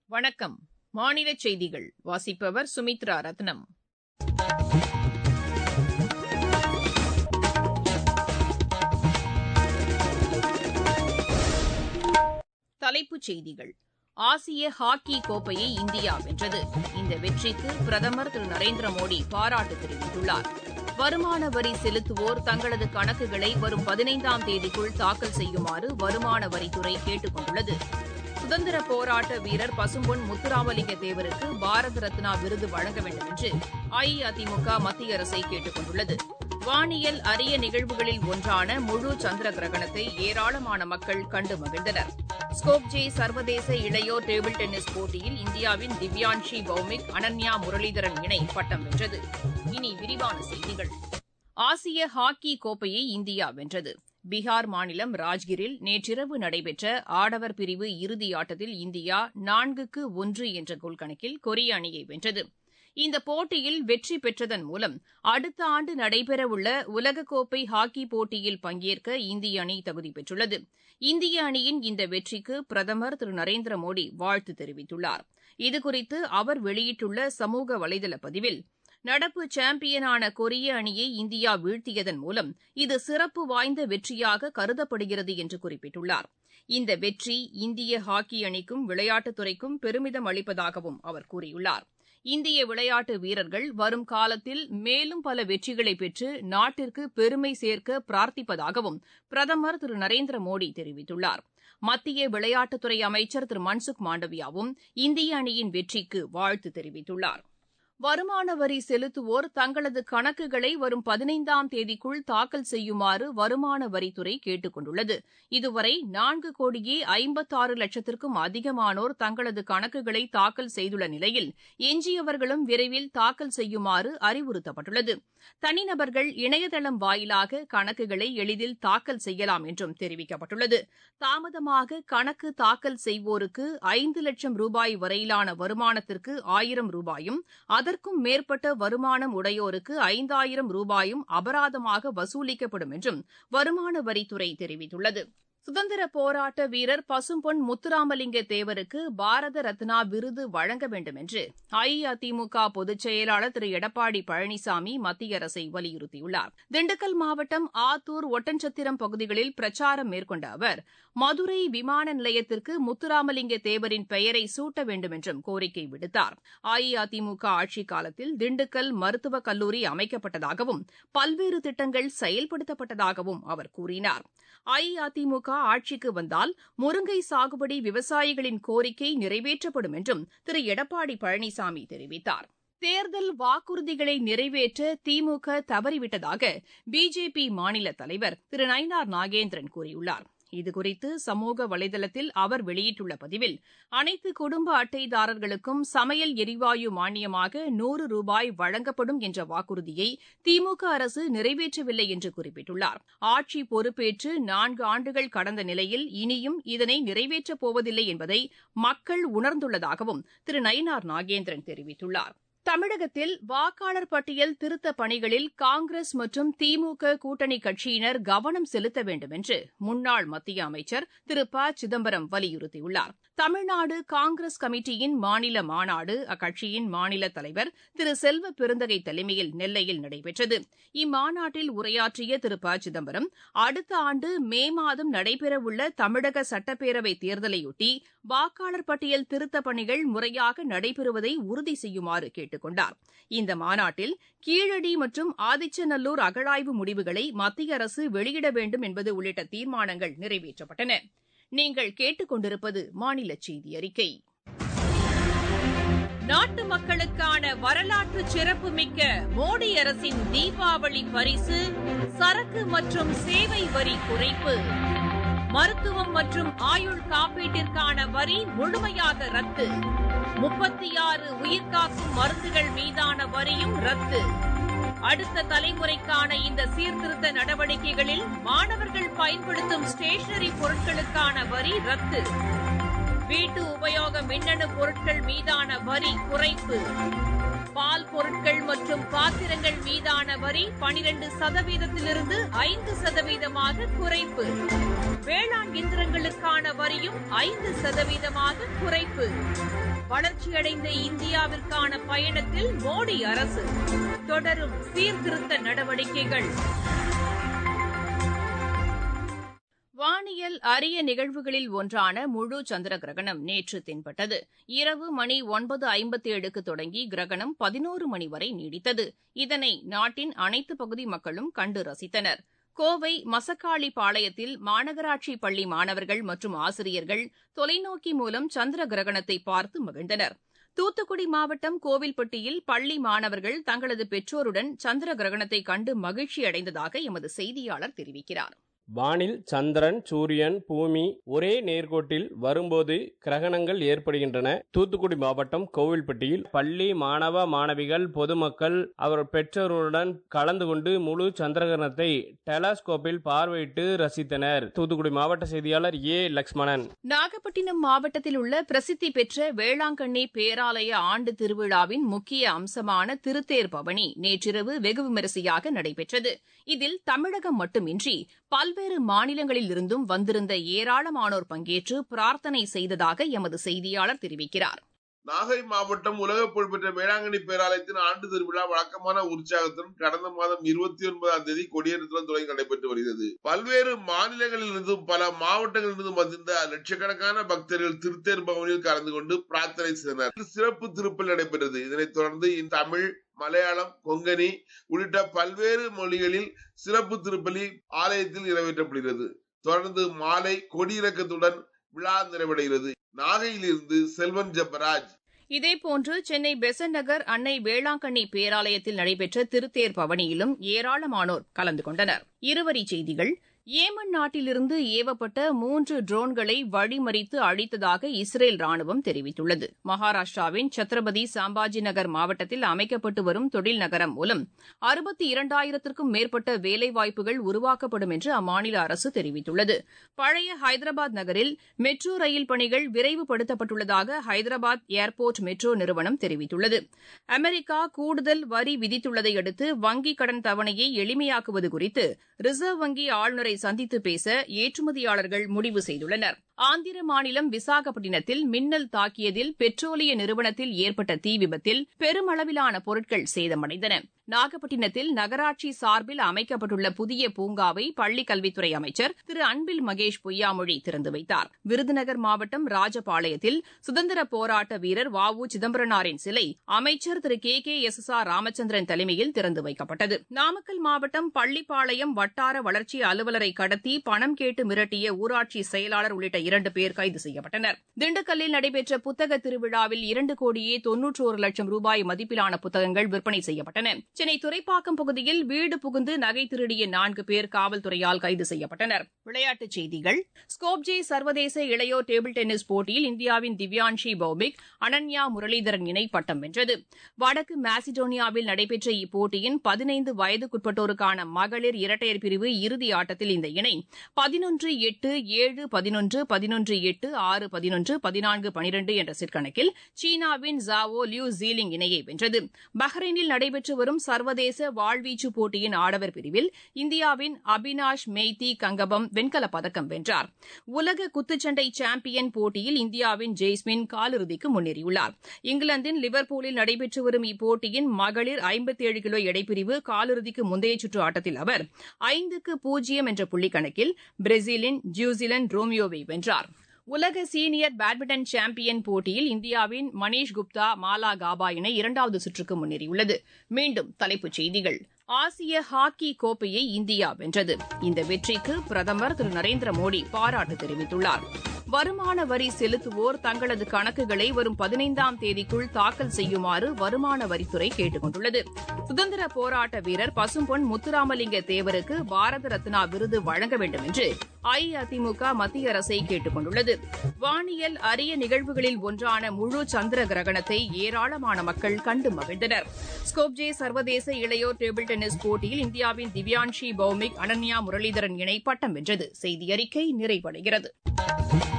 வணக்கம் மாநில செய்திகள் வாசிப்பவர் சுமித்ரா ரத்னம் தலைப்புச் செய்திகள் ஆசிய ஹாக்கி கோப்பையை இந்தியா வென்றது இந்த வெற்றிக்கு பிரதமர் திரு நரேந்திர மோடி பாராட்டு தெரிவித்துள்ளார் வருமான வரி செலுத்துவோர் தங்களது கணக்குகளை வரும் பதினைந்தாம் தேதிக்குள் தாக்கல் செய்யுமாறு வருமான வரித்துறை கேட்டுக் கொண்டுள்ளது சுதந்திர போராட்ட வீரர் பசும்பொன் முத்துராமலிங்க தேவருக்கு பாரத ரத்னா விருது வழங்க வேண்டும் என்று அஇஅதிமுக மத்திய அரசை கேட்டுக் கொண்டுள்ளது வானியல் அரிய நிகழ்வுகளில் ஒன்றான முழு சந்திர கிரகணத்தை ஏராளமான மக்கள் கண்டு மகிழ்ந்தனர் ஸ்கோப்ஜே சர்வதேச இளையோர் டேபிள் டென்னிஸ் போட்டியில் இந்தியாவின் திவ்யான்ஷி பௌமிக் அனன்யா முரளிதரன் இணை பட்டம் வென்றது இனி விரிவான செய்திகள் ஆசிய ஹாக்கி கோப்பையை இந்தியா வென்றது பீகார் மாநிலம் ராஜ்கிரில் நேற்றிரவு நடைபெற்ற ஆடவர் பிரிவு இறுதி ஆட்டத்தில் இந்தியா நான்குக்கு ஒன்று என்ற கோல் கணக்கில் கொரிய அணியை வென்றது இந்த போட்டியில் வெற்றி பெற்றதன் மூலம் அடுத்த ஆண்டு நடைபெறவுள்ள உலகக்கோப்பை ஹாக்கி போட்டியில் பங்கேற்க இந்திய அணி தகுதி பெற்றுள்ளது இந்திய அணியின் இந்த வெற்றிக்கு பிரதமர் திரு நரேந்திர மோடி வாழ்த்து தெரிவித்துள்ளார் இதுகுறித்து அவர் வெளியிட்டுள்ள சமூக வலைதள பதிவில் நடப்பு சாம்பியனான கொரிய அணியை இந்தியா வீழ்த்தியதன் மூலம் இது சிறப்பு வாய்ந்த வெற்றியாக கருதப்படுகிறது என்று குறிப்பிட்டுள்ளார் இந்த வெற்றி இந்திய ஹாக்கி அணிக்கும் விளையாட்டுத்துறைக்கும் பெருமிதம் அளிப்பதாகவும் அவர் கூறியுள்ளார் இந்திய விளையாட்டு வீரர்கள் வரும் காலத்தில் மேலும் பல வெற்றிகளை பெற்று நாட்டிற்கு பெருமை சேர்க்க பிரார்த்திப்பதாகவும் பிரதமர் திரு நரேந்திர மோடி தெரிவித்துள்ளார் மத்திய விளையாட்டுத்துறை அமைச்சர் திரு மன்சுக் மாண்டவியாவும் இந்திய அணியின் வெற்றிக்கு வாழ்த்து தெரிவித்துள்ளார் வருமான வரி செலுத்துவோர் தங்களது கணக்குகளை வரும் பதினைந்தாம் தேதிக்குள் தாக்கல் செய்யுமாறு வருமான வரித்துறை கேட்டுக் கொண்டுள்ளது இதுவரை நான்கு கோடியே ஐம்பத்தாறு லட்சத்திற்கும் அதிகமானோர் தங்களது கணக்குகளை தாக்கல் செய்துள்ள நிலையில் எஞ்சியவர்களும் விரைவில் தாக்கல் செய்யுமாறு அறிவுறுத்தப்பட்டுள்ளது தனிநபர்கள் இணையதளம் வாயிலாக கணக்குகளை எளிதில் தாக்கல் செய்யலாம் என்றும் தெரிவிக்கப்பட்டுள்ளது தாமதமாக கணக்கு தாக்கல் செய்வோருக்கு ஐந்து லட்சம் ரூபாய் வரையிலான வருமானத்திற்கு ஆயிரம் ரூபாயும் அதற்கும் மேற்பட்ட வருமானம் உடையோருக்கு ஐந்தாயிரம் ரூபாயும் அபராதமாக வசூலிக்கப்படும் என்றும் வருமான வரித்துறை தெரிவித்துள்ளது சுதந்திர போராட்ட வீரர் பசும்பொன் முத்துராமலிங்க தேவருக்கு பாரத ரத்னா விருது வழங்க வேண்டும் என்று அஇஅதிமுக பொதுச் செயலாளர் திரு எடப்பாடி பழனிசாமி மத்திய அரசை வலியுறுத்தியுள்ளார் திண்டுக்கல் மாவட்டம் ஆத்தூர் ஒட்டன்சத்திரம் பகுதிகளில் பிரச்சாரம் மேற்கொண்ட அவர் மதுரை விமான நிலையத்திற்கு முத்துராமலிங்க தேவரின் பெயரை சூட்ட வேண்டும் என்றும் கோரிக்கை விடுத்தார் அஇஅதிமுக ஆட்சிக் காலத்தில் திண்டுக்கல் மருத்துவக் கல்லூரி அமைக்கப்பட்டதாகவும் பல்வேறு திட்டங்கள் செயல்படுத்தப்பட்டதாகவும் அவர் கூறினார் அஇஅதிமுக ஆட்சிக்கு வந்தால் முருங்கை சாகுபடி விவசாயிகளின் கோரிக்கை நிறைவேற்றப்படும் என்றும் திரு எடப்பாடி பழனிசாமி தெரிவித்தார் தேர்தல் வாக்குறுதிகளை நிறைவேற்ற திமுக தவறிவிட்டதாக பிஜேபி மாநில தலைவர் திரு நயினார் நாகேந்திரன் கூறியுள்ளார் இதுகுறித்து சமூக வலைதளத்தில் அவர் வெளியிட்டுள்ள பதிவில் அனைத்து குடும்ப அட்டைதாரர்களுக்கும் சமையல் எரிவாயு மானியமாக நூறு ரூபாய் வழங்கப்படும் என்ற வாக்குறுதியை திமுக அரசு நிறைவேற்றவில்லை என்று குறிப்பிட்டுள்ளார் ஆட்சி பொறுப்பேற்று நான்கு ஆண்டுகள் கடந்த நிலையில் இனியும் இதனை நிறைவேற்றப் போவதில்லை என்பதை மக்கள் உணர்ந்துள்ளதாகவும் திரு நயினார் நாகேந்திரன் தெரிவித்துள்ளார் தமிழகத்தில் வாக்காளர் பட்டியல் திருத்தப் பணிகளில் காங்கிரஸ் மற்றும் திமுக கூட்டணி கட்சியினர் கவனம் செலுத்த வேண்டும் என்று முன்னாள் மத்திய அமைச்சர் திரு ப சிதம்பரம் வலியுறுத்தியுள்ளார் தமிழ்நாடு காங்கிரஸ் கமிட்டியின் மாநில மாநாடு அக்கட்சியின் மாநில தலைவர் திரு செல்வ பெருந்தகை தலைமையில் நெல்லையில் நடைபெற்றது இம்மாநாட்டில் உரையாற்றிய திரு ப சிதம்பரம் அடுத்த ஆண்டு மே மாதம் நடைபெறவுள்ள தமிழக சட்டப்பேரவைத் தேர்தலையொட்டி வாக்காளர் பட்டியல் திருத்தப் பணிகள் முறையாக நடைபெறுவதை உறுதி செய்யுமாறு கேட்டுக் கொண்டார் இந்த மாநாட்டில் கீழடி மற்றும் ஆதிச்சநல்லூர் அகழாய்வு முடிவுகளை மத்திய அரசு வெளியிட வேண்டும் என்பது உள்ளிட்ட தீர்மானங்கள் நிறைவேற்றப்பட்டன நீங்கள் கேட்டுக்கொண்டிருப்பது மாநில செய்தி அறிக்கை நாட்டு மக்களுக்கான வரலாற்று சிறப்புமிக்க மோடி அரசின் தீபாவளி பரிசு சரக்கு மற்றும் சேவை வரி குறைப்பு மருத்துவம் மற்றும் ஆயுள் காப்பீட்டிற்கான வரி முழுமையாக ரத்து முப்பத்தி ஆறு உயிர்காக்கும் மருந்துகள் மீதான வரியும் ரத்து அடுத்த தலைமுறைக்கான இந்த சீர்திருத்த நடவடிக்கைகளில் மாணவர்கள் பயன்படுத்தும் ஸ்டேஷனரி பொருட்களுக்கான வரி ரத்து வீட்டு உபயோக மின்னணு பொருட்கள் மீதான வரி குறைப்பு பால் பொருட்கள் மற்றும் பாத்திரங்கள் மீதான வரி பனிரெண்டு சதவீதத்திலிருந்து ஐந்து சதவீதமாக குறைப்பு வேளாண் இயந்திரங்களுக்கான வரியும் ஐந்து சதவீதமாக குறைப்பு வளர்ச்சியடைந்த இந்தியாவிற்கான பயணத்தில் மோடி அரசு தொடரும் சீர்திருத்த நடவடிக்கைகள் வானியல் அரிய நிகழ்வுகளில் ஒன்றான முழு சந்திர கிரகணம் நேற்று தென்பட்டது இரவு மணி ஒன்பது ஐம்பத்தேழுக்கு தொடங்கி கிரகணம் பதினோரு மணி வரை நீடித்தது இதனை நாட்டின் அனைத்து பகுதி மக்களும் கண்டு ரசித்தனர் கோவை மசக்காளி பாளையத்தில் மாநகராட்சி பள்ளி மாணவர்கள் மற்றும் ஆசிரியர்கள் தொலைநோக்கி மூலம் சந்திர கிரகணத்தை பார்த்து மகிழ்ந்தனர் தூத்துக்குடி மாவட்டம் கோவில்பட்டியில் பள்ளி மாணவர்கள் தங்களது பெற்றோருடன் சந்திர கிரகணத்தை கண்டு மகிழ்ச்சி அடைந்ததாக எமது செய்தியாளர் தெரிவிக்கிறார் வானில் சந்திரன் சூரியன் பூமி ஒரே நேர்கோட்டில் வரும்போது கிரகணங்கள் ஏற்படுகின்றன தூத்துக்குடி மாவட்டம் கோவில்பட்டியில் பள்ளி மாணவ மாணவிகள் பொதுமக்கள் அவர் பெற்றோருடன் கலந்து கொண்டு முழு சந்திரகிரகணத்தை டெலாஸ்கோப்பில் பார்வையிட்டு ரசித்தனர் தூத்துக்குடி மாவட்ட செய்தியாளர் ஏ லக்ஷ்மணன் நாகப்பட்டினம் மாவட்டத்தில் உள்ள பிரசித்தி பெற்ற வேளாங்கண்ணி பேராலய ஆண்டு திருவிழாவின் முக்கிய அம்சமான திருத்தேர் பவனி நேற்றிரவு வெகு விமரிசையாக நடைபெற்றது இதில் தமிழகம் மட்டுமின்றி பல்வேறு மாநிலங்களில் இருந்தும் வந்திருந்த ஏராளமானோர் பங்கேற்று பிரார்த்தனை செய்ததாக எமது செய்தியாளர் தெரிவிக்கிறார் நாகை மாவட்டம் உலக புகழ்பெற்ற வேளாங்கண்ணி பேராலயத்தின் ஆண்டு திருவிழா வழக்கமான உற்சாகத்துடன் கடந்த மாதம் இருபத்தி ஒன்பதாம் தேதி கொடியேற்றத்துடன் தொடங்கி நடைபெற்று வருகிறது பல்வேறு மாநிலங்களில் இருந்தும் பல மாவட்டங்களில் இருந்தும் வந்திருந்த லட்சக்கணக்கான பக்தர்கள் திருத்தேர் பவனில் கலந்து கொண்டு பிரார்த்தனை செய்தனர் சிறப்பு திருப்பல் நடைபெற்றது இதனைத் தொடர்ந்து தமிழ் மலையாளம் கொங்கணி உள்ளிட்ட பல்வேறு மொழிகளில் சிறப்பு திருப்பலி ஆலயத்தில் நிறைவேற்றப்படுகிறது தொடர்ந்து மாலை கொடியிறக்கத்துடன் விழா நிறைவடைகிறது நாகையிலிருந்து செல்வன் ஜெபராஜ் இதேபோன்று சென்னை பெசன்ட் நகர் அன்னை வேளாங்கண்ணி பேராலயத்தில் நடைபெற்ற திருத்தேர் பவனியிலும் ஏராளமானோர் கலந்து கொண்டனர் இருவரிச் செய்திகள் ஏமன் நாட்டிலிருந்து ஏவப்பட்ட மூன்று ட்ரோன்களை வழிமறித்து அழித்ததாக இஸ்ரேல் ராணுவம் தெரிவித்துள்ளது மகாராஷ்டிராவின் சத்ரபதி சாம்பாஜி நகர் மாவட்டத்தில் அமைக்கப்பட்டு வரும் தொழில் நகரம் மூலம் அறுபத்தி இரண்டாயிரத்திற்கும் மேற்பட்ட வேலைவாய்ப்புகள் உருவாக்கப்படும் என்று அம்மாநில அரசு தெரிவித்துள்ளது பழைய ஹைதராபாத் நகரில் மெட்ரோ ரயில் பணிகள் விரைவுபடுத்தப்பட்டுள்ளதாக ஹைதராபாத் ஏர்போர்ட் மெட்ரோ நிறுவனம் தெரிவித்துள்ளது அமெரிக்கா கூடுதல் வரி விதித்துள்ளதை அடுத்து வங்கிக் கடன் தவணையை எளிமையாக்குவது குறித்து ரிசர்வ் வங்கி ஆளுநரை சந்தித்து பேச ஏற்றுமதியாளர்கள் முடிவு செய்துள்ளனர் ஆந்திர மாநிலம் விசாகப்பட்டினத்தில் மின்னல் தாக்கியதில் பெட்ரோலிய நிறுவனத்தில் ஏற்பட்ட தீ விபத்தில் பெருமளவிலான பொருட்கள் சேதமடைந்தன நாகப்பட்டினத்தில் நகராட்சி சார்பில் அமைக்கப்பட்டுள்ள புதிய பூங்காவை பள்ளிக் கல்வித்துறை அமைச்சர் திரு அன்பில் மகேஷ் பொய்யாமொழி திறந்து வைத்தார் விருதுநகர் மாவட்டம் ராஜபாளையத்தில் சுதந்திர போராட்ட வீரர் வ உ சிதம்பரனாரின் சிலை அமைச்சர் Thiru K K S S R Ramachandran தலைமையில் திறந்து வைக்கப்பட்டது நாமக்கல் மாவட்டம் பள்ளிப்பாளையம் வட்டார வளர்ச்சி அலுவலரை கடத்தி பணம் கேட்டு மிரட்டிய ஊராட்சி செயலாளர் உள்ளிட்ட இரண்டு பேர் கைது செய்யப்பட்டனர் திண்டுக்கல்லில் நடைபெற்ற புத்தக திருவிழாவில் இரண்டு கோடியே தொன்னூற்றோரு லட்சம் ரூபாய் மதிப்பிலான புத்தகங்கள் விற்பனை செய்யப்பட்டன சென்னை துறைப்பாக்கம் பகுதியில் வீடு புகுந்து நகை திருடிய நான்கு பேர் காவல்துறையால் கைது செய்யப்பட்டனர் விளையாட்டுச் செய்திகள் ஸ்கோப்ஜே சர்வதேச இளையோர் டேபிள் டென்னிஸ் போட்டியில் இந்தியாவின் திவ்யான்ஷி பௌமிக் அனன்யா முரளிதரன் இணை பட்டம் வென்றது வடக்கு மாசிடோனியாவில் நடைபெற்ற இப்போட்டியின் பதினைந்து வயதுக்குட்பட்டோருக்கான மகளிர் இரட்டையர் பிரிவு இறுதி ஆட்டத்தில் இந்த இணை பதினொன்று எட்டு ஏழு பதினொன்று பதினொன்று எட்டு ஆறு பதினொன்று பதினான்கு பனிரெண்டு என்ற செட் கணக்கில் சீனாவின் ஜாவோ லியூ ஜீலிங் இணையை வென்றது பஹ்ரைனில் நடைபெற்று வரும் சர்வதேச வாழ்வீச்சு போட்டியின் ஆடவர் பிரிவில் இந்தியாவின் அபினாஷ் மெய்தி கங்கபம் வெண்கலப் பதக்கம் வென்றார் உலக குத்துச்சண்டை சாம்பியன் போட்டியில் இந்தியாவின் ஜெய்ஸ்மின் காலிறுதிக்கு முன்னேறியுள்ளார் இங்கிலாந்தின் லிவர்பூலில் நடைபெற்று வரும் இப்போட்டியின் மகளிர் ஐம்பத்தேழு கிலோ எடைப்பிரிவு காலிறுதிக்கு முந்தைய சுற்று ஆட்டத்தில் அவர் ஐந்துக்கு பூஜ்ஜியம் என்ற புள்ளி கணக்கில் பிரேசிலின் ஜூசிலன் ரோமியோவை வென்றார் உலக சீனியர் பேட்மிண்டன் சாம்பியன் போட்டியில் இந்தியாவின் மணீஷ் குப்தா மாலா காபா இணை இரண்டாவது சுற்றுக்கு முன்னேறியுள்ளது மீண்டும் தலைப்புச் செய்திகள் ஆசிய ஹாக்கி கோப்பையை இந்தியா வென்றது இந்த வெற்றிக்கு பிரதமர் திரு நரேந்திர மோடி பாராட்டு தெரிவித்துள்ளார் வருமான வரி செலுத்துவோர் தங்களது கணக்குகளை வரும் பதினைந்தாம் தேதிக்குள் தாக்கல் செய்யுமாறு வருமான வரித்துறை கேட்டுக் கொண்டுள்ளது சுதந்திர போராட்ட வீரர் பசும்பொன் முத்துராமலிங்க தேவருக்கு பாரத ரத்னா விருது வழங்க வேண்டும் என்று அஇஅதிமுக மத்திய அரசை கேட்டுக் கொண்டுள்ளது வானியல் அரிய நிகழ்வுகளில் ஒன்றான முழு சந்திர கிரகணத்தை ஏராளமான மக்கள் கண்டு மகிழ்ந்தனர் ஸ்கோப்ஜே சர்வதேச இளையோர் டேபிள் டென்னிஸ் போட்டியில் இந்தியாவின் திவ்யான்ஷி பௌமிக் அனன்யா முரளிதரன் இணை பட்டம் வென்றது செய்தி அறிக்கை நிறைவடைகிறது